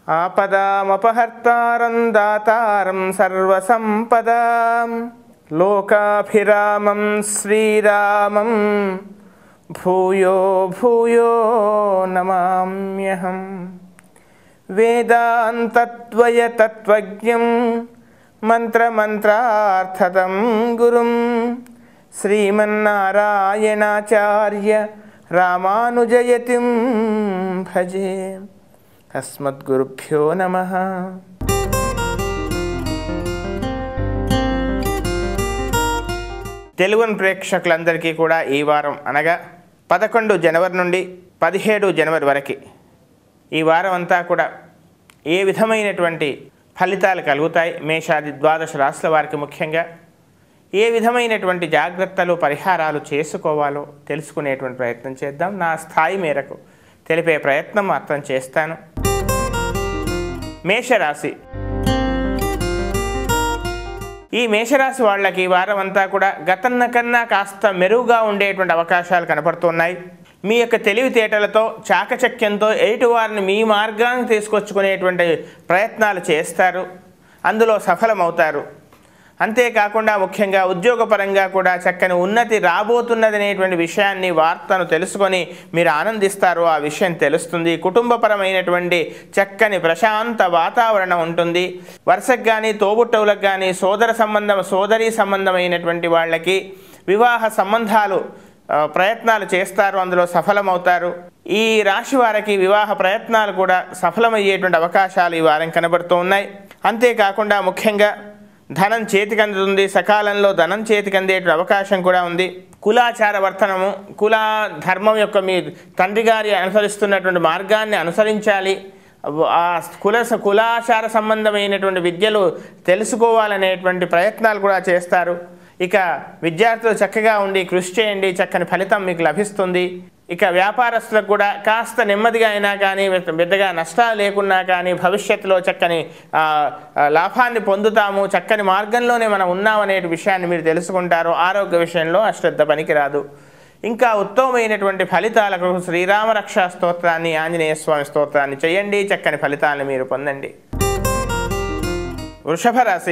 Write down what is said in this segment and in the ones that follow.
ఆపదామపహర్తారం దాతారం సర్వసంపదాం లోకాభిరామం శ్రీరామం భూయో భూయో నమామ్యహం వేదాంతత్వయతత్వజ్ఞం మంత్రమంత్రార్థతం గురుం శ్రీమన్నారాయణాచార్య రామానుజయతిం భజే అస్మద్గురుభ్యో నమ తెలుగుని ప్రేక్షకులందరికీ కూడా ఈ వారం అనగా పదకొండు జనవరి నుండి పదిహేడు జనవరి వరకు ఈ వారం అంతా కూడా ఏ విధమైనటువంటి ఫలితాలు కలుగుతాయి మేషాది ద్వాదశ రాశుల వారికి ముఖ్యంగా ఏ విధమైనటువంటి జాగ్రత్తలు పరిహారాలు చేసుకోవాలో తెలుసుకునేటువంటి ప్రయత్నం చేద్దాం నా స్థాయి మేరకు తెలిపే ప్రయత్నం మాత్రం చేస్తాను మేషరాశి ఈ మేషరాశి వాళ్ళకి ఈ వారం అంతా కూడా గతన్న కన్నా కాస్త మెరుగుగా ఉండేటువంటి అవకాశాలు కనపడుతున్నాయి మీ యొక్క తెలివితేటలతో చాకచక్యంతో ఎదుటి వారిని మీ మార్గానికి తీసుకొచ్చుకునేటువంటి ప్రయత్నాలు చేస్తారు అందులో సఫలమవుతారు అంతేకాకుండా ముఖ్యంగా ఉద్యోగపరంగా కూడా చక్కని ఉన్నతి రాబోతున్నదనేటువంటి విషయాన్ని వార్తను తెలుసుకొని మీరు ఆనందిస్తారు ఆ విషయం తెలుస్తుంది కుటుంబపరమైనటువంటి చక్కని ప్రశాంత వాతావరణం ఉంటుంది వరుసకు కానీ తోబుట్టవులకు కానీ సోదర సంబంధం సోదరీ సంబంధమైనటువంటి వాళ్ళకి వివాహ సంబంధాలు ఆ, ప్రయత్నాలు చేస్తారు అందులో సఫలమవుతారు ఈ రాశి వారికి వివాహ ప్రయత్నాలు కూడా సఫలమయ్యేటువంటి అవకాశాలు ఈ వారం కనబడుతూ ఉన్నాయి అంతేకాకుండా ముఖ్యంగా ధనం చేతికి అందుతుంది సకాలంలో ధనం చేతికి అందేటువంటి అవకాశం కూడా ఉంది కులాచార వర్తనము కుల ధర్మం యొక్క మీ తండ్రి గారి అనుసరిస్తున్నటువంటి మార్గాన్ని అనుసరించాలి ఆ కుల కులాచార సంబంధమైనటువంటి విద్యలు తెలుసుకోవాలనేటువంటి ప్రయత్నాలు కూడా చేస్తారు ఇక విద్యార్థులు చక్కగా ఉండి కృషి చేయండి చక్కని ఫలితం మీకు లభిస్తుంది ఇక వ్యాపారస్తులకు కూడా కాస్త నెమ్మదిగా అయినా కానీ పెద్దగా నష్టాలు లేకున్నా కానీ భవిష్యత్తులో చక్కని ఆ, ఆ, లాభాన్ని పొందుతాము చక్కని మార్గంలోనే మనం ఉన్నామనే విషయాన్ని మీరు తెలుసుకుంటారు ఆరోగ్య విషయంలో అశ్రద్ధ పనికిరాదు ఇంకా ఉత్తమమైనటువంటి ఫలితాలకు శ్రీరామ రక్షా స్తోత్రాన్ని ఆంజనేయ స్వామి స్తోత్రాన్ని చేయండి చక్కని ఫలితాలను మీరు పొందండి వృషభ రాశి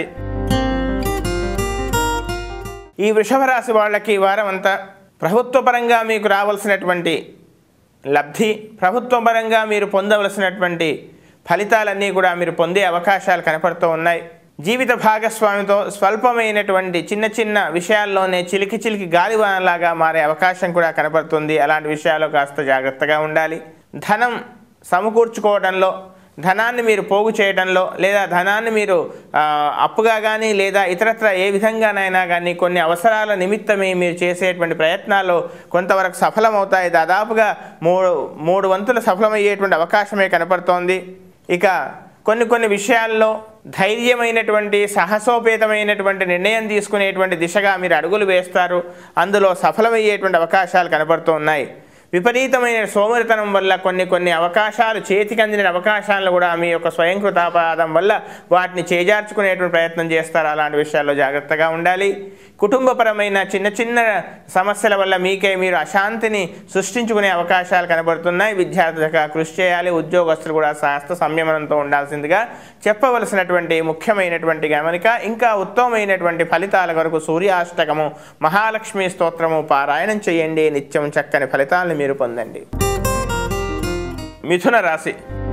ఈ వృషభ రాశి వాళ్ళకి ఈ వారం అంతా ప్రభుత్వపరంగా మీకు రావాల్సినటువంటి లబ్ధి ప్రభుత్వపరంగా మీరు పొందవలసినటువంటి ఫలితాలన్నీ కూడా మీరు పొందే అవకాశాలు కనపడుతూ ఉన్నాయి జీవిత భాగస్వామితో స్వల్పమైనటువంటి చిన్న చిన్న విషయాల్లోనే చిలికి చిలికి గాలివానలాగా మారే అవకాశం కూడా కనపడుతుంది అలాంటి విషయాల్లో కాస్త జాగ్రత్తగా ఉండాలి ధనం సమకూర్చుకోవడంలో ధనాన్ని మీరు పోగు చేయడంలో లేదా ధనాన్ని మీరు ఆ, అప్పుగా కానీ లేదా ఇతరత్ర ఏ విధంగానైనా కానీ కొన్ని అవసరాల నిమిత్తమే మీరు చేసేటువంటి ప్రయత్నాలు కొంతవరకు సఫలమవుతాయి దాదాపుగా మూడు మూడు వంతులు సఫలమయ్యేటువంటి అవకాశమే కనపడుతోంది ఇక కొన్ని కొన్ని విషయాల్లో ధైర్యమైనటువంటి సాహసోపేతమైనటువంటి నిర్ణయం తీసుకునేటువంటి దిశగా మీరు అడుగులు వేస్తారు అందులో సఫలమయ్యేటువంటి అవకాశాలు కనపడుతూ ఉన్నాయి విపరీతమైన సోమరితనం వల్ల కొన్ని కొన్ని అవకాశాలు చేతికి అందిన అవకాశాలను కూడా మీ యొక్క స్వయంకృతాపాదం వల్ల వాటిని చేజార్చుకునేటువంటి ప్రయత్నం చేస్తారు అలాంటి విషయాల్లో జాగ్రత్తగా ఉండాలి కుటుంబపరమైన చిన్న చిన్న సమస్యల వల్ల మీకే మీరు అశాంతిని సృష్టించుకునే అవకాశాలు కనబడుతున్నాయి విద్యార్థులుగా కృషి చేయాలి ఉద్యోగస్తులు కూడా శాస్త్ర సంయమనంతో ఉండాల్సిందిగా చెప్పవలసినటువంటి ముఖ్యమైనటువంటి గమనిక ఇంకా ఉత్తమమైనటువంటి ఫలితాల కొరకు సూర్యాష్టకము మహాలక్ష్మి స్తోత్రము పారాయణం చేయండి నిత్యం చక్కని ఫలితాలను మీరు పొందండి మిథున రాశి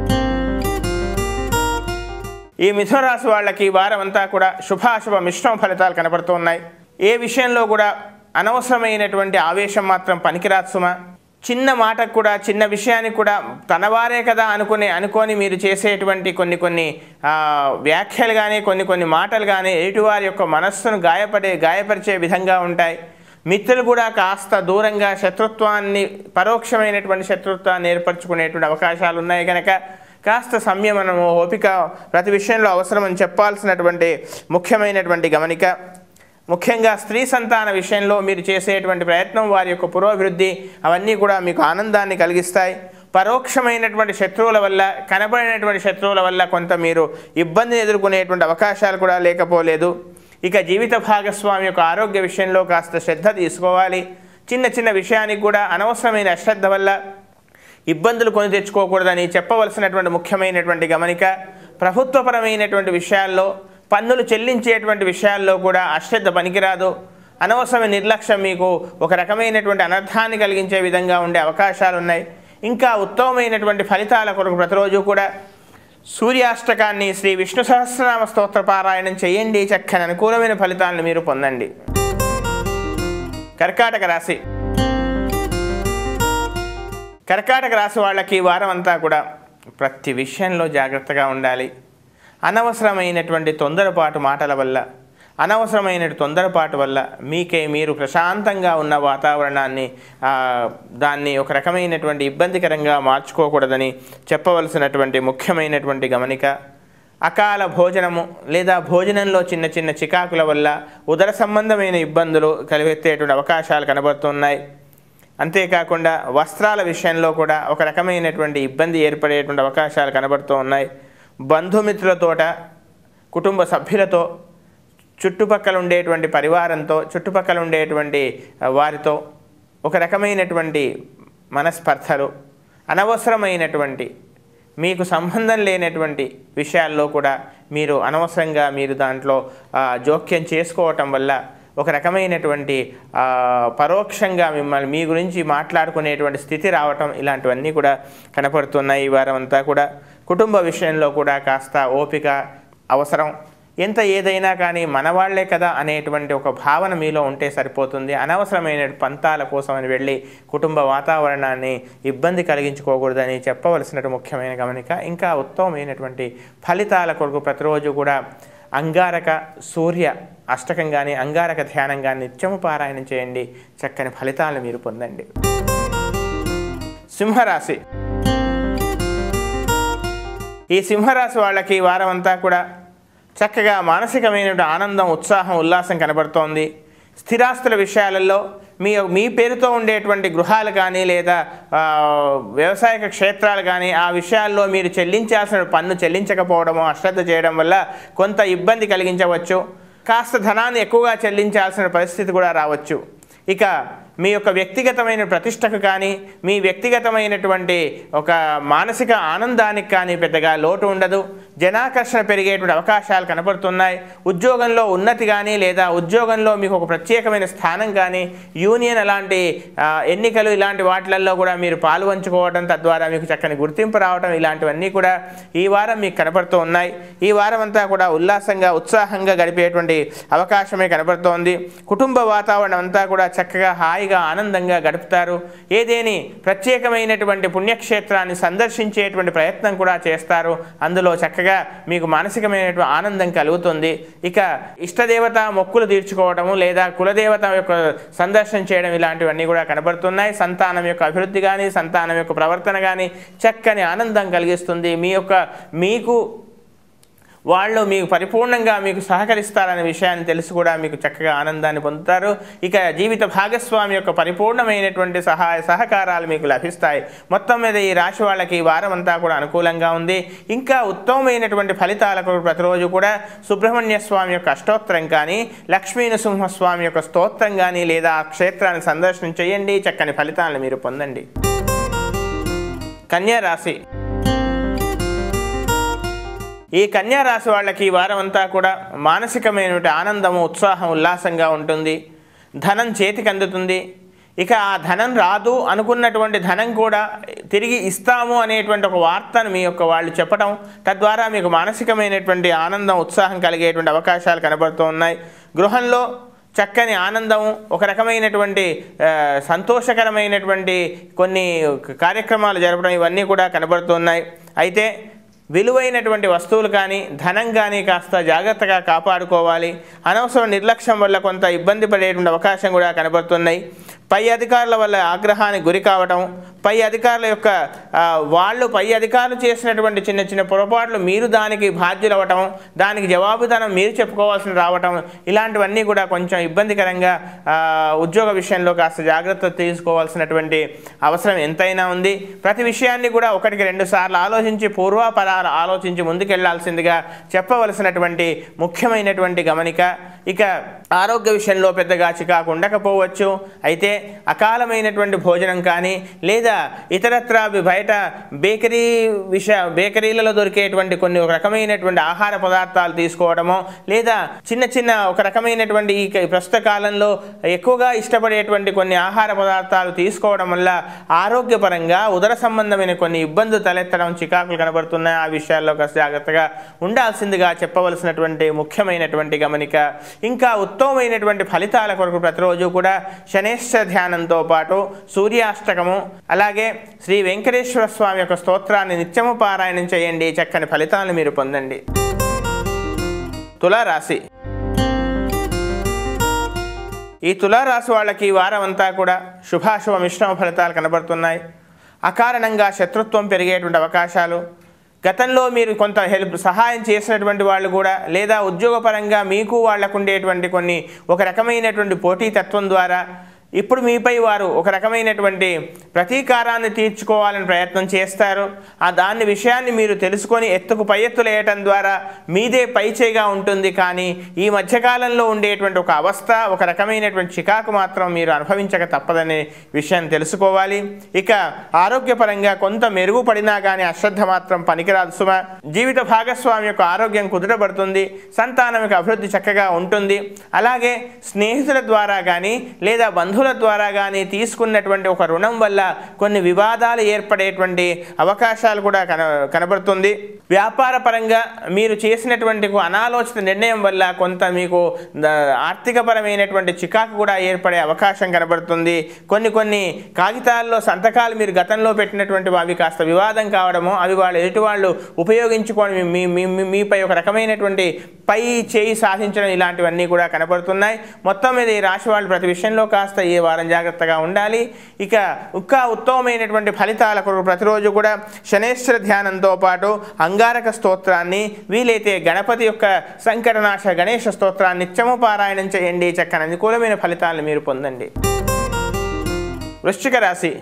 ఈ మిథున రాశి వాళ్ళకి ఈ వారం అంతా కూడా శుభాశుభ మిశ్రమ ఫలితాలు కనబడుతూ ఉన్నాయి ఏ విషయంలో కూడా అనవసరమైనటువంటి ఆవేశం మాత్రం పనికిరాదు సుమ చిన్న మాటకు కూడా చిన్న విషయానికి కూడా తనవారే కదా అనుకునే అనుకొని మీరు చేసేటువంటి కొన్ని కొన్ని ఆ, వ్యాఖ్యలు కానీ కొన్ని కొన్ని మాటలు కానీ ఎదుటివారి యొక్క మనస్సును గాయపడే గాయపరిచే విధంగా ఉంటాయి మిత్రులు కూడా కాస్త దూరంగా శత్రుత్వాన్ని పరోక్షమైనటువంటి శత్రుత్వాన్ని ఏర్పరచుకునేటువంటి అవకాశాలు ఉన్నాయి కనుక కాస్త సంయమనము ఓపిక ప్రతి విషయంలో అవసరమని చెప్పాల్సినటువంటి ముఖ్యమైనటువంటి గమనిక ముఖ్యంగా స్త్రీ సంతాన విషయంలో మీరు చేసేటువంటి ప్రయత్నం వారి యొక్క పురోభివృద్ధి అవన్నీ కూడా మీకు ఆనందాన్ని కలిగిస్తాయి పరోక్షమైనటువంటి శత్రువుల వల్ల కనబడినటువంటి శత్రువుల వల్ల కొంత మీరు ఇబ్బందిని ఎదుర్కొనేటువంటి అవకాశాలు కూడా లేకపోలేదు ఇక జీవిత భాగస్వామి యొక్క ఆరోగ్య విషయంలో కాస్త శ్రద్ధ తీసుకోవాలి చిన్న చిన్న విషయానికి కూడా అనవసరమైన అశ్రద్ధ వల్ల ఇబ్బందులు కొని తెచ్చుకోకూడదని చెప్పవలసినటువంటి ముఖ్యమైనటువంటి గమనిక ప్రభుత్వపరమైనటువంటి విషయాల్లో పన్నులు చెల్లించేటువంటి విషయాల్లో కూడా అశ్రద్ధ పనికిరాదు అనవసరమైన నిర్లక్ష్యం మీకు ఒక రకమైనటువంటి అనర్థాన్ని కలిగించే విధంగా ఉండే అవకాశాలు ఉన్నాయి ఇంకా ఉత్తమమైనటువంటి ఫలితాల కొరకు ప్రతిరోజు కూడా సూర్యాష్టకాన్ని శ్రీ విష్ణు సహస్రనామ స్తోత్ర పారాయణం చేయండి చక్కని అనుకూలమైన ఫలితాలను మీరు పొందండి కర్కాటక రాశి కర్కాటక రాశి వాళ్ళకి ఈ వారం అంతా కూడా ప్రతి విషయంలో జాగ్రత్తగా ఉండాలి అనవసరమైనటువంటి తొందరపాటు మాటల వల్ల అనవసరమైన తొందరపాటు వల్ల మీకే మీరు ప్రశాంతంగా ఉన్న వాతావరణాన్ని ఆ, దాన్ని ఒక రకమైనటువంటి ఇబ్బందికరంగా మార్చుకోకూడదని చెప్పవలసినటువంటి ముఖ్యమైనటువంటి గమనిక అకాల భోజనము లేదా భోజనంలో చిన్న చిన్న చికాకుల వల్ల ఉదర సంబంధమైన ఇబ్బందులు కలిగెత్తేటువంటి అవకాశాలు కనబడుతున్నాయి అంతేకాకుండా వస్త్రాల విషయంలో కూడా ఒక రకమైనటువంటి ఇబ్బంది ఏర్పడేటువంటి అవకాశాలు కనబడుతూ ఉన్నాయి బంధుమిత్రులతోట కుటుంబ సభ్యులతో చుట్టుపక్కల ఉండేటువంటి పరివారంతో చుట్టుపక్కల ఉండేటువంటి ఆ, వారితో ఒక రకమైనటువంటి మనస్పర్ధలు అనవసరమైనటువంటి మీకు సంబంధం లేనటువంటి విషయాల్లో కూడా మీరు అనవసరంగా మీరు దాంట్లో ఆ, జోక్యం చేసుకోవటం వల్ల ఒక రకమైనటువంటి ఆ, పరోక్షంగా మిమ్మల్ని మీ గురించి మాట్లాడుకునేటువంటి స్థితి రావటం ఇలాంటివన్నీ కూడా కనపడుతున్నాయి ఈ వారం అంతా కూడా కుటుంబ విషయంలో కూడా కాస్త ఓపిక అవసరం ఎంత ఏదైనా కానీ మనవాళ్లే కదా అనేటువంటి ఒక భావన మీలో ఉంటే సరిపోతుంది అనవసరమైన పంతాల కోసం అని వెళ్ళి కుటుంబ వాతావరణాన్ని ఇబ్బంది కలిగించుకోకూడదని చెప్పవలసిన ముఖ్యమైన గమనిక ఇంకా ఉత్తమమైనటువంటి ఫలితాల కొరకు ప్రతిరోజు కూడా అంగారక సూర్య అష్టకం కానీ అంగారక ధ్యానం కానీ నిత్యము పారాయణం చేయండి చక్కని ఫలితాలను మీరు పొందండి సింహరాశి ఈ సింహరాశి వాళ్ళకి ఈ వారం అంతా కూడా చక్కగా మానసికమైన ఆనందం ఉత్సాహం ఉల్లాసం కనబడుతోంది స్థిరాస్తుల విషయాలలో మీ మీ పేరుతో ఉండేటువంటి గృహాలు కానీ లేదా ఆ, వ్యవసాయక క్షేత్రాలు కానీ ఆ విషయాల్లో మీరు చెల్లించాల్సిన పన్ను చెల్లించకపోవడమో అశ్రద్ధ చేయడం వల్ల కొంత ఇబ్బంది కలిగించవచ్చు కాస్త ధనాన్ని ఎక్కువగా చెల్లించాల్సిన పరిస్థితి కూడా రావచ్చు ఇక మీ యొక్క వ్యక్తిగతమైన ప్రతిష్టకు కానీ మీ వ్యక్తిగతమైనటువంటి ఒక మానసిక ఆనందానికి కానీ పెద్దగా లోటు ఉండదు జనాకర్షణ పెరిగేటువంటి అవకాశాలు కనపడుతున్నాయి ఉద్యోగంలో ఉన్నతి కానీ లేదా ఉద్యోగంలో మీకు ఒక ప్రత్యేకమైన స్థానం కానీ యూనియన్ అలాంటి ఆ, ఎన్నికలు ఇలాంటి వాటిలలో కూడా మీరు పాల్పంచుకోవడం తద్వారా మీకు చక్కని గుర్తింపు రావడం ఇలాంటివన్నీ కూడా ఈ వారం మీకు కనపడుతూ ఉన్నాయి ఈ వారం అంతా కూడా ఉల్లాసంగా ఉత్సాహంగా గడిపేటువంటి అవకాశమే కనబడుతోంది కుటుంబ వాతావరణం అంతా కూడా చక్కగా హాయిగా ఆనందంగా గడుపుతారు ఏదేని ప్రత్యేకమైనటువంటి పుణ్యక్షేత్రాన్ని సందర్శించేటువంటి ప్రయత్నం కూడా చేస్తారు అందులో చక్కగా మీకు మానసికమైనటువంటి ఆనందం కలుగుతుంది ఇక ఇష్టదేవత మొక్కులు తీర్చుకోవడము లేదా కులదేవత యొక్క సందర్శన చేయడం ఇలాంటివన్నీ కూడా కనబడుతున్నాయి సంతానం యొక్క అభివృద్ధి కానీ సంతానం యొక్క ప్రవర్తన కానీ చక్కని ఆనందం కలిగిస్తుంది మీ యొక్క మీకు వాళ్ళు మీకు పరిపూర్ణంగా మీకు సహకరిస్తారనే విషయాన్ని తెలిసి కూడా మీకు చక్కగా ఆనందాన్ని పొందుతారు ఇక జీవిత భాగస్వామి యొక్క పరిపూర్ణమైనటువంటి సహాయ సహకారాలు మీకు లభిస్తాయి మొత్తం మీద ఈ రాశి వాళ్ళకి ఈ వారం అంతా కూడా అనుకూలంగా ఉంది ఇంకా ఉత్తమమైనటువంటి ఫలితాలకు ప్రతిరోజు కూడా సుబ్రహ్మణ్య స్వామి యొక్క అష్టోత్తరం కానీ లక్ష్మీ నృసింహస్వామి యొక్క స్తోత్రం కానీ లేదా ఆ క్షేత్రాన్ని సందర్శనం చేయండి చక్కని ఫలితాలను మీరు పొందండి కన్యా రాశి ఈ కన్యా రాశి వాళ్ళకి ఈ వారం అంతా కూడా మానసికమైనటువంటి ఆనందము ఉత్సాహం ఉల్లాసంగా ఉంటుంది ధనం చేతికి అందుతుంది ఇక ఆ ధనం రాదు అనుకున్నటువంటి ధనం కూడా తిరిగి ఇస్తాము అనేటువంటి ఒక వార్తను మీ యొక్క వాళ్ళు చెప్పడం తద్వారా మీకు మానసికమైనటువంటి ఆనందం ఉత్సాహం కలిగేటువంటి అవకాశాలు కనబడుతూ ఉన్నాయి గృహంలో చక్కని ఆనందం ఒక రకమైనటువంటి ఆ, సంతోషకరమైనటువంటి కొన్ని కార్యక్రమాలు జరపడం ఇవన్నీ కూడా కనబడుతున్నాయి అయితే విలువైనటువంటి వస్తువులు కానీ ధనం కానీ కాస్త జాగ్రత్తగా కాపాడుకోవాలి అనవసరం నిర్లక్ష్యం వల్ల కొంత ఇబ్బంది పడేటువంటి అవకాశం కూడా కనబడుతున్నాయి పై అధికారుల వల్ల ఆగ్రహానికి గురి కావటం పై అధికారుల యొక్క ఆ, వాళ్ళు పై అధికారులు చేసినటువంటి చిన్న చిన్న పొరపాట్లు మీరు దానికి బాధ్యులవ్వటం దానికి జవాబుదానం మీరు చెప్పుకోవాల్సిన రావటం ఇలాంటివన్నీ కూడా కొంచెం ఇబ్బందికరంగా ఆ, ఉద్యోగ విషయంలో కాస్త జాగ్రత్త తీసుకోవాల్సినటువంటి అవసరం ఎంతైనా ఉంది ప్రతి విషయాన్ని కూడా ఒకటికి రెండు సార్లు ఆలోచించి పూర్వాపరాలు ఆలోచించి ముందుకెళ్లాల్సిందిగా చెప్పవలసినటువంటి ముఖ్యమైనటువంటి గమనిక ఇక ఆరోగ్య విషయంలో పెద్దగా చికాకు ఉండకపోవచ్చు అయితే అకాలమైనటువంటి భోజనం కానీ లేదా లేదా ఇతరత్ర అవి బయట బేకరీ విష బేకరీలలో దొరికేటువంటి కొన్ని ఒక రకమైనటువంటి ఆహార పదార్థాలు తీసుకోవడమో లేదా చిన్న చిన్న ఒక రకమైనటువంటి ఈ ప్రస్తుత కాలంలో ఎక్కువగా ఇష్టపడేటువంటి కొన్ని ఆహార పదార్థాలు తీసుకోవడం వల్ల ఆరోగ్యపరంగా ఉదర సంబంధమైన కొన్ని ఇబ్బందులు తలెత్తడం చికాకులు కనబడుతున్నాయి ఆ విషయాల్లో కాస్త జాగ్రత్తగా ఉండాల్సిందిగా చెప్పవలసినటువంటి ముఖ్యమైనటువంటి గమనిక ఇంకా ఉత్తమమైనటువంటి ఫలితాల కొరకు ప్రతిరోజు కూడా శనేశ్వర ధ్యానంతో పాటు సూర్యాష్టకము అలాగే శ్రీ వెంకటేశ్వర స్వామి యొక్క స్తోత్రాన్ని నిత్యము పారాయణం చేయండి చక్కని ఫలితాలను మీరు పొందండి తులారాశి ఈ తులారాశి వాళ్ళకి ఈ వారం అంతా కూడా శుభాశుభ మిశ్రమ ఫలితాలు కనబడుతున్నాయి అకారణంగా శత్రుత్వం పెరిగేటువంటి అవకాశాలు గతంలో మీరు కొంత హెల్ప్ సహాయం చేసినటువంటి వాళ్ళు కూడా లేదా ఉద్యోగపరంగా మీకు వాళ్లకు ఉండేటువంటి కొన్ని ఒక రకమైనటువంటి పోటీతత్వం ద్వారా ఇప్పుడు మీపై వారు ఒక రకమైనటువంటి ప్రతీకారాన్ని తీర్చుకోవాలని ప్రయత్నం చేస్తారు ఆ దాని విషయాన్ని మీరు తెలుసుకొని ఎత్తుకు పై ఎత్తులు వేయటం ద్వారా మీదే పైచేగా ఉంటుంది కానీ ఈ మధ్యకాలంలో ఉండేటువంటి ఒక అవస్థ ఒక రకమైనటువంటి చికాకు మాత్రం మీరు అనుభవించక తప్పదనే విషయాన్ని తెలుసుకోవాలి ఇక ఆరోగ్యపరంగా కొంత మెరుగుపడినా కానీ అశ్రద్ధ మాత్రం పనికిరాదు సుమ జీవిత భాగస్వామి యొక్క ఆరోగ్యం కుదుటపడుతుంది సంతానం యొక్క అభివృద్ధి చక్కగా ఉంటుంది అలాగే స్నేహితుల ద్వారా కానీ లేదా బంధువుల ద్వారా కానీ తీసుకున్నటువంటి ఒక రుణం వల్ల కొన్ని వివాదాలు ఏర్పడేటువంటి అవకాశాలు కూడా కన కనబడుతుంది వ్యాపార పరంగా మీరు చేసినటువంటి ఒక అనాలోచిత నిర్ణయం వల్ల కొంత మీకు ద- ఆర్థికపరమైనటువంటి చికాకు కూడా ఏర్పడే అవకాశం కనబడుతుంది కొన్ని కొన్ని కాగితాల్లో సంతకాలు మీరు గతంలో పెట్టినటువంటి అవి కాస్త వివాదం కావడము అవి వాళ్ళు ఎదుటి వాళ్ళు ఉపయోగించుకొని మీ మీ మీ- మీపై ఒక రకమైనటువంటి పై చేయి సాధించడం ఇలాంటివన్నీ కూడా కనబడుతున్నాయి మొత్తం మీద ఈ రాశి వాళ్ళు ప్రతి విషయంలో కాస్త ఈ వారం జాగ్రత్తగా ఉండాలి ఇక ఇంకా ఉత్తమమైనటువంటి ఫలితాల కొరకు ప్రతిరోజు కూడా శనేశ్వర ధ్యానంతో పాటు అంగారక స్తోత్రాన్ని వీలైతే గణపతి యొక్క సంకటనాశ గణేష స్తోత్రాన్ని నిత్యము పారాయణం చేయండి చక్కని అనుకూలమైన ఫలితాలను మీరు పొందండి వృశ్చిక రాశి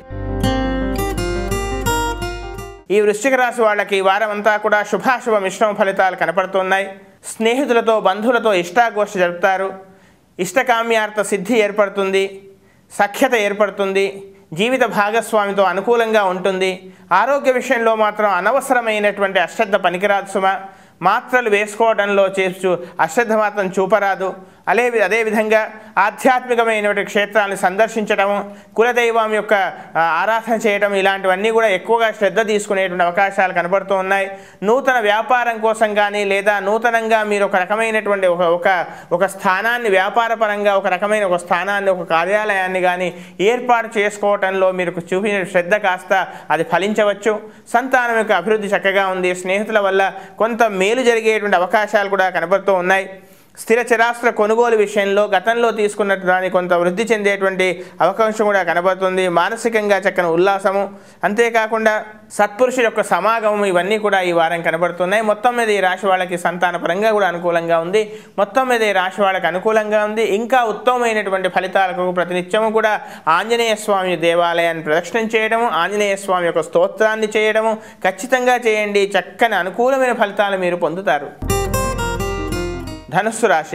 ఈ వృశ్చిక రాశి వాళ్ళకి ఈ వారం అంతా కూడా శుభాశుభ మిశ్రమ ఫలితాలు కనపడుతున్నాయి స్నేహితులతో బంధువులతో ఇష్టాగోష్ఠి జరుపుతారు ఇష్టకామ్యార్థ సిద్ధి ఏర్పడుతుంది సఖ్యత ఏర్పడుతుంది జీవిత భాగస్వామితో అనుకూలంగా ఉంటుంది ఆరోగ్య విషయంలో మాత్రం అనవసరమైనటువంటి అశ్రద్ధ పనికిరాదు సుమ మాత్రలు వేసుకోవడంలో చేసు అశ్రద్ధ మాత్రం చూపరాదు అదే అదేవిధంగా ఆధ్యాత్మికమైనటువంటి క్షేత్రాలను సందర్శించడము కులదైవం యొక్క ఆ, ఆరాధన చేయడం ఇలాంటివన్నీ కూడా ఎక్కువగా శ్రద్ధ తీసుకునేటువంటి అవకాశాలు కనబడుతూ ఉన్నాయి నూతన వ్యాపారం కోసం కానీ లేదా నూతనంగా మీరు ఒక రకమైనటువంటి ఒక ఒక ఒక స్థానాన్ని వ్యాపార పరంగా ఒక రకమైన ఒక స్థానాన్ని ఒక కార్యాలయాన్ని కానీ ఏర్పాటు చేసుకోవటంలో మీరు చూపిన శ్రద్ధ కాస్త అది ఫలించవచ్చు సంతానం యొక్క అభివృద్ధి చక్కగా ఉంది స్నేహితుల వల్ల కొంత మేలు జరిగేటువంటి అవకాశాలు కూడా కనబడుతూ ఉన్నాయి స్థిర చరాస్తుల కొనుగోలు విషయంలో గతంలో తీసుకున్నట్టు దాన్ని కొంత వృద్ధి చెందేటువంటి అవకాశం కూడా కనబడుతుంది మానసికంగా చక్కని ఉల్లాసము అంతేకాకుండా సత్పురుషుల యొక్క సమాగమం ఇవన్నీ కూడా ఈ వారం కనబడుతున్నాయి మొత్తం మీద ఈ రాశి వాళ్ళకి సంతాన పరంగా కూడా అనుకూలంగా ఉంది మొత్తం మీద ఈ రాశి వాళ్ళకి అనుకూలంగా ఉంది ఇంకా ఉత్తమమైనటువంటి ఫలితాలకు ప్రతినిత్యము కూడా ఆంజనేయ స్వామి దేవాలయాన్ని ప్రదక్షిణం చేయడము ఆంజనేయ స్వామి యొక్క స్తోత్రాన్ని చేయడము ఖచ్చితంగా చేయండి చక్కని అనుకూలమైన ఫలితాలు మీరు పొందుతారు ధనుస్సు రాశి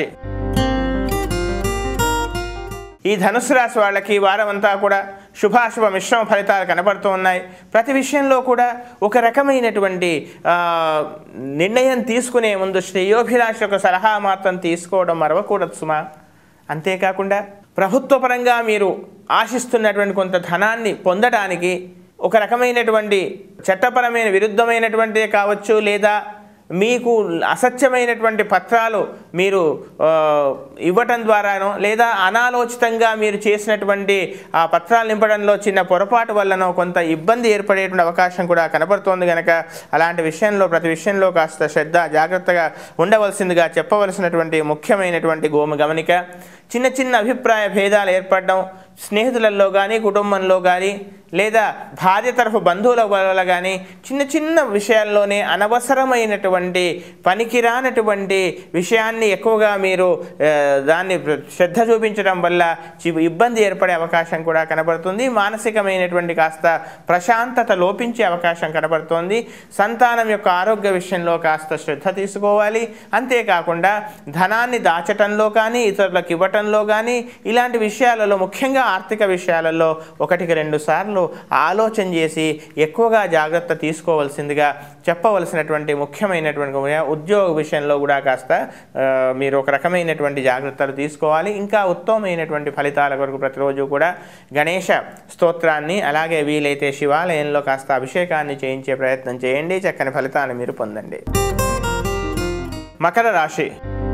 ఈ ధనుస్సు రాశి వాళ్ళకి ఈ వారం అంతా కూడా శుభాశుభ మిశ్రమ ఫలితాలు కనబడుతూ ఉన్నాయి ప్రతి విషయంలో కూడా ఒక రకమైనటువంటి ఆ, నిర్ణయం తీసుకునే ముందు శ్రేయోభిలాష యొక్క సలహా మాత్రం తీసుకోవడం మరవకూడదు సుమా అంతేకాకుండా ప్రభుత్వ పరంగా మీరు ఆశిస్తున్నటువంటి కొంత ధనాన్ని పొందడానికి ఒక రకమైనటువంటి చట్టపరమైన విరుద్ధమైనటువంటిదే కావచ్చు లేదా మీకు అసత్యమైనటువంటి పత్రాలు మీరు ఆ, ఇవ్వటం ద్వారానో లేదా అనాలోచితంగా మీరు చేసినటువంటి ఆ పత్రాలు నింపడంలో చిన్న పొరపాటు వల్లనో కొంత ఇబ్బంది ఏర్పడేటువంటి అవకాశం కూడా కనబడుతోంది కనుక అలాంటి విషయంలో ప్రతి విషయంలో కాస్త శ్రద్ధ జాగ్రత్తగా ఉండవలసిందిగా చెప్పవలసినటువంటి ముఖ్యమైనటువంటి గోమ గమనిక చిన్న చిన్న అభిప్రాయ భేదాలు ఏర్పడడం స్నేహితులలో కానీ కుటుంబంలో కానీ లేదా భార్య తరఫు బంధువుల వల్ల కానీ చిన్న చిన్న విషయాల్లోనే అనవసరమైనటువంటి పనికిరానటువంటి విషయాన్ని ఎక్కువగా మీరు ఆ, దాన్ని ప్ర- శ్రద్ధ చూపించడం వల్ల చి- ఇబ్బంది ఏర్పడే అవకాశం కూడా కనబడుతుంది మానసికమైనటువంటి కాస్త ప్రశాంతత లోపించే అవకాశం కనబడుతోంది సంతానం యొక్క ఆరోగ్య విషయంలో కాస్త శ్రద్ధ తీసుకోవాలి అంతేకాకుండా ధనాన్ని దాచటంలో కానీ ఇతరులకు ఇవ్వటంలో కానీ ఇలాంటి విషయాలలో ముఖ్యంగా ఆర్థిక విషయాలలో ఒకటికి రెండు సార్లు ఆలోచన చేసి ఎక్కువగా జాగ్రత్త తీసుకోవాల్సిందిగా చెప్పవలసినటువంటి ముఖ్యమైనటువంటి విషయం. ఉద్యోగ విషయంలో కూడా కాస్త ఆ, మీరు ఒక రకమైనటువంటి జాగ్రత్తలు తీసుకోవాలి ఇంకా ఉత్తమమైనటువంటి ఫలితాల కొరకు ప్రతిరోజు కూడా గణేష స్తోత్రాన్ని అలాగే వీలైతే శివాలయంలో కాస్త అభిషేకాన్ని చేయించే ప్రయత్నం చేయండి చక్కని ఫలితాన్ని మీరు పొందండి మకర రాశి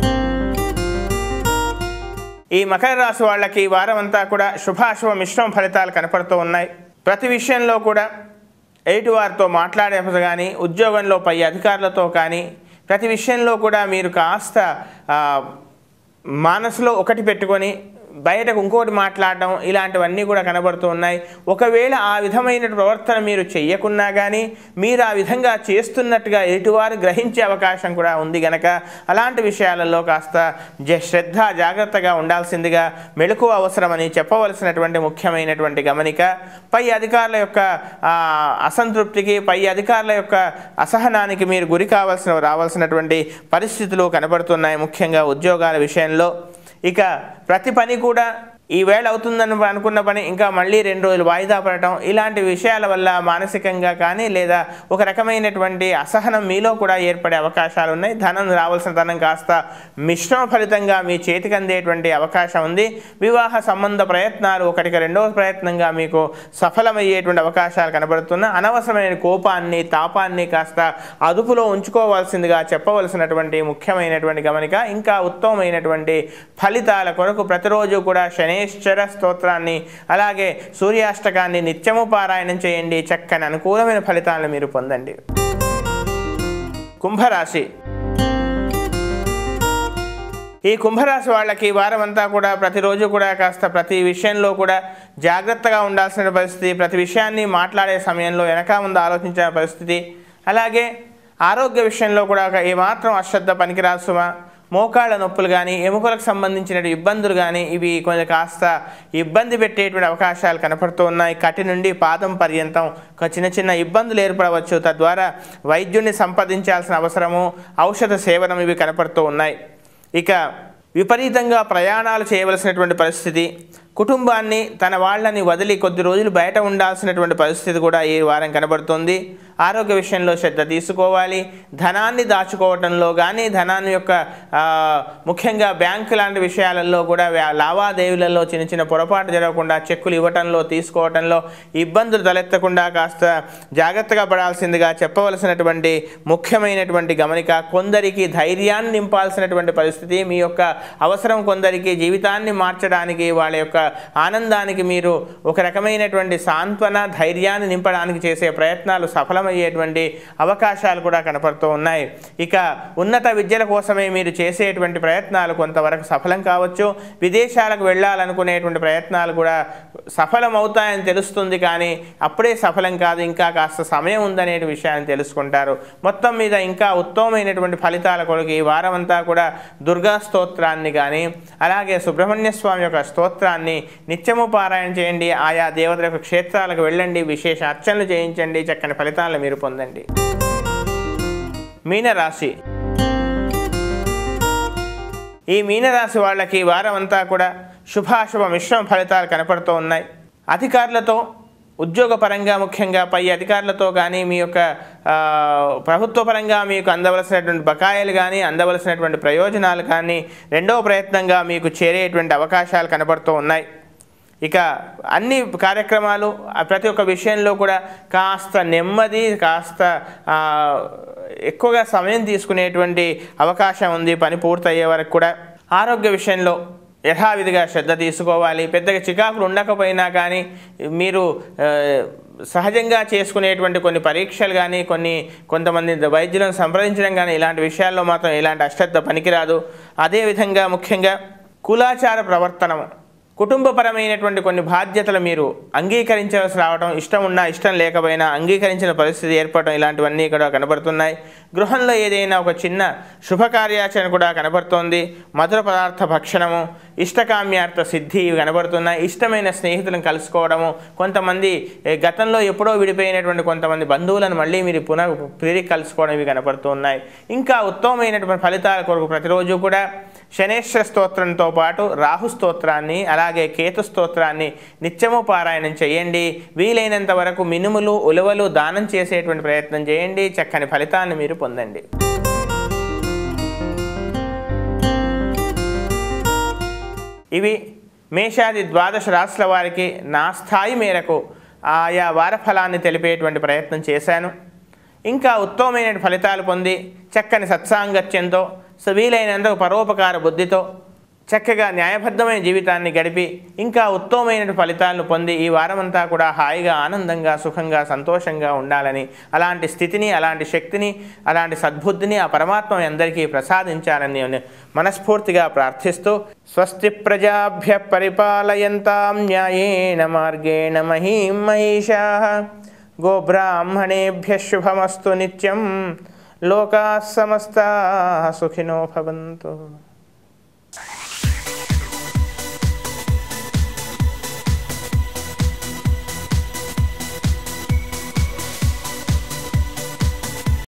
ఈ మకర రాశి వాళ్ళకి ఈ వారం అంతా కూడా శుభాశుభ మిశ్రమ ఫలితాలు కనపడుతూ ఉన్నాయి ప్రతి విషయంలో కూడా ఎయిటి వారితో మాట్లాడేప్పుడు కానీ ఉద్యోగంలో పై అధికారులతో కానీ ప్రతి విషయంలో కూడా మీరు కాస్త ఆ, మనసులో ఒకటి పెట్టుకొని బయటకు ఇంకోటి మాట్లాడడం ఇలాంటివన్నీ కూడా కనబడుతూ ఉన్నాయి ఒకవేళ ఆ విధమైన ప్రవర్తన మీరు చెయ్యకున్నా కానీ మీరు ఆ విధంగా చేస్తున్నట్టుగా ఎటువారు గ్రహించే అవకాశం కూడా ఉంది గనక అలాంటి విషయాలలో కాస్త జ శ్రద్ధ జాగ్రత్తగా ఉండాల్సిందిగా మెళుకు అవసరమని చెప్పవలసినటువంటి ముఖ్యమైనటువంటి గమనిక పై అధికారుల యొక్క ఆ, అసంతృప్తికి పై అధికారుల యొక్క అసహనానికి మీరు గురి కావాల్సిన రావాల్సినటువంటి పరిస్థితులు కనబడుతున్నాయి ముఖ్యంగా ఉద్యోగాల విషయంలో ఇక ప్రతి పని కూడా ఈ వేళ అవుతుందని అనుకున్న పని ఇంకా మళ్ళీ రెండు రోజులు వాయిదా పడటం ఇలాంటి విషయాల వల్ల మానసికంగా కానీ లేదా ఒక రకమైనటువంటి అసహనం మీలో కూడా ఏర్పడే అవకాశాలు ఉన్నాయి ధనం రావాల్సిన ధనం కాస్త మిశ్రమ ఫలితంగా మీ చేతికి అందేటువంటి అవకాశం ఉంది వివాహ సంబంధ ప్రయత్నాలు ఒకటికి రెండవ ప్రయత్నంగా మీకు సఫలమయ్యేటువంటి అవకాశాలు కనబడుతున్న అనవసరమైన కోపాన్ని తాపాన్ని కాస్త అదుపులో ఉంచుకోవాల్సిందిగా చెప్పవలసినటువంటి ముఖ్యమైనటువంటి గమనిక ఇంకా ఉత్తమమైనటువంటి ఫలితాల కొరకు ప్రతిరోజు కూడా శనేశ్వర స్తోత్రాన్ని అలాగే సూర్యాష్టకాన్ని నిత్యము పారాయణం చేయండి చక్కని అనుకూలమైన ఫలితాలను మీరు పొందండి కుంభరాశి ఈ కుంభరాశి వాళ్ళకి ఈ వారం అంతా కూడా ప్రతిరోజు కూడా కాస్త ప్రతి విషయంలో కూడా జాగ్రత్తగా ఉండాల్సిన పరిస్థితి ప్రతి విషయాన్ని మాట్లాడే సమయంలో వెనక ముందు ఆలోచించిన పరిస్థితి అలాగే ఆరోగ్య విషయంలో కూడా ఒక ఏమాత్రం అశ్రద్ధ పనికిరాదు సుమా మోకాళ్ళ నొప్పులు కానీ ఎముకలకు సంబంధించిన ఇబ్బందులు కానీ ఇవి కొంచెం కాస్త ఇబ్బంది పెట్టేటువంటి అవకాశాలు కనపడుతూ ఉన్నాయి కటి నుండి పాదం పర్యంతం ఒక చిన్న చిన్న ఇబ్బందులు ఏర్పడవచ్చు తద్వారా వైద్యుడిని సంపాదించాల్సిన అవసరము ఔషధ సేవనం ఇవి కనపడుతూ ఉన్నాయి ఇక విపరీతంగా ప్రయాణాలు చేయవలసినటువంటి పరిస్థితి కుటుంబాన్ని తన వాళ్ళని వదిలి కొద్ది రోజులు బయట ఉండాల్సినటువంటి పరిస్థితి కూడా ఈ వారం కనబడుతుంది ఆరోగ్య విషయంలో శ్రద్ధ తీసుకోవాలి ధనాన్ని దాచుకోవటంలో కానీ ధనాన్ని యొక్క ఆ, ముఖ్యంగా బ్యాంకు లాంటి విషయాలలో కూడా వ్యా- లావాదేవీలలో చిన్న చిన్న పొరపాటు జరగకుండా చెక్కులు ఇవ్వటంలో తీసుకోవటంలో ఇబ్బందులు తలెత్తకుండా కాస్త జాగ్రత్తగా పడాల్సిందిగా చెప్పవలసినటువంటి ముఖ్యమైనటువంటి గమనిక కొందరికి ధైర్యాన్ని నింపాల్సినటువంటి పరిస్థితి మీ యొక్క అవసరం కొందరికి జీవితాన్ని మార్చడానికి వాళ్ళ యొక్క ఆనందానికి మీరు ఒక రకమైనటువంటి సాంత్వన ధైర్యాన్ని నింపడానికి చేసే ప్రయత్నాలు సఫలమయ్యేటువంటి అవకాశాలు కూడా కనపడుతూ ఉన్నాయి ఇక ఉన్నత విద్యల కోసమే మీరు చేసేటువంటి ప్రయత్నాలు కొంతవరకు సఫలం కావచ్చు విదేశాలకు వెళ్ళాలనుకునేటువంటి ప్రయత్నాలు కూడా సఫలం అవుతాయని తెలుస్తుంది కానీ అప్పుడే సఫలం కాదు ఇంకా కాస్త సమయం ఉందనే విషయాన్ని తెలుసుకుంటారు మొత్తం మీద ఇంకా ఉత్తమమైనటువంటి ఫలితాల కొరకు ఈ వారం అంతా కూడా దుర్గా స్తోత్రాన్ని కానీ అలాగే సుబ్రహ్మణ్య స్వామి యొక్క స్తోత్రాన్ని నిత్యము పారాయణ చేయండి ఆయా దేవతల యొక్క క్షేత్రాలకు వెళ్ళండి విశేష అర్చనలు చేయించండి చక్కని ఫలితాలను మీరు పొందండి మీనరాశి ఈ మీనరాశి వాళ్ళకి ఈ వారం అంతా కూడా శుభాశుభ మిశ్రమ ఫలితాలు కనపడుతూ ఉన్నాయి అధికారులతో ఉద్యోగపరంగా ముఖ్యంగా పై అధికారులతో కానీ మీ యొక్క ఆ, ప్రభుత్వ పరంగా మీకు అందవలసినటువంటి బకాయిలు కానీ అందవలసినటువంటి ప్రయోజనాలు కానీ రెండవ ప్రయత్నంగా మీకు చేరేటువంటి అవకాశాలు కనపడుతూ ఉన్నాయి ఇక అన్ని కార్యక్రమాలు ఆ ప్రతి ఒక్క విషయంలో కూడా కాస్త నెమ్మది కాస్త ఆ, ఎక్కువగా సమయం తీసుకునేటువంటి అవకాశం ఉంది పని పూర్తయ్యే వరకు కూడా ఆరోగ్య విషయంలో యథావిధిగా శ్రద్ధ తీసుకోవాలి పెద్దగా చికాకులు ఉండకపోయినా కానీ మీరు ఆ, సహజంగా చేసుకునేటువంటి కొన్ని పరీక్షలు కానీ కొన్ని కొంతమంది వైద్యులను సంప్రదించడం కానీ ఇలాంటి విషయాల్లో మాత్రం ఇలాంటి అశ్రద్ధ పనికిరాదు అదేవిధంగా ముఖ్యంగా కులాచార ప్రవర్తనము కుటుంబపరమైనటువంటి కొన్ని బాధ్యతలు మీరు అంగీకరించాల్సి రావడం ఇష్టం ఉన్నా ఇష్టం లేకపోయినా అంగీకరించిన పరిస్థితి ఏర్పడటం ఇలాంటివన్నీ కూడా కనబడుతున్నాయి గృహంలో ఏదైనా ఒక చిన్న శుభకార్యాచరణ కూడా కనబడుతోంది మధుర పదార్థ భక్షణము ఇష్టకామ్యార్థ సిద్ధి ఇవి కనబడుతున్నాయి ఇష్టమైన స్నేహితులను కలుసుకోవడము కొంతమంది ఏ, గతంలో ఎప్పుడో విడిపోయినటువంటి కొంతమంది బంధువులను మళ్ళీ మీరు పునః తిరిగి కలుసుకోవడం ఇవి కనపడుతూ ఉన్నాయి ఇంకా ఉత్తమమైనటువంటి ఫలితాల కొరకు ప్రతిరోజు కూడా శనేశ్వర స్తోత్రంతో పాటు రాహు స్తోత్రాన్ని అలాగే కేతు స్తోత్రాన్ని నిత్యము పారాయణం చేయండి వీలైనంత వరకు మినుములు ఉలవలు దానం చేసేటువంటి ప్రయత్నం చేయండి చక్కని ఫలితాన్ని మీరు పొందండి ఇవి మేషాది ద్వాదశ రాశుల వారికి నా స్థాయి మేరకు ఆయా వార ఫలాన్ని తెలిపేటువంటి ప్రయత్నం చేశాను ఇంకా ఉత్తమమైన ఫలితాలు పొంది చక్కని సత్సాంగత్యంతో వీలైనంత పరోపకార బుద్ధితో చక్కగా న్యాయబద్ధమైన జీవితాన్ని గడిపి ఇంకా ఉత్తమమైన ఫలితాలను పొంది ఈ వారమంతా కూడా హాయిగా ఆనందంగా సుఖంగా సంతోషంగా ఉండాలని అలాంటి స్థితిని అలాంటి శక్తిని అలాంటి సద్బుద్ధిని ఆ పరమాత్మ మీ అందరికీ ప్రసాదించాలని నేను మనస్ఫూర్తిగా ప్రార్థిస్తూ స్వస్తి ప్రజాభ్య పరిపాలయంతాం న్యాయేన మార్గేణ మహీం మహిషా గోబ్రాహ్మణేభ్య శుభమస్తు నిత్యం లోకా సమస్తా సుఖినో భవంతు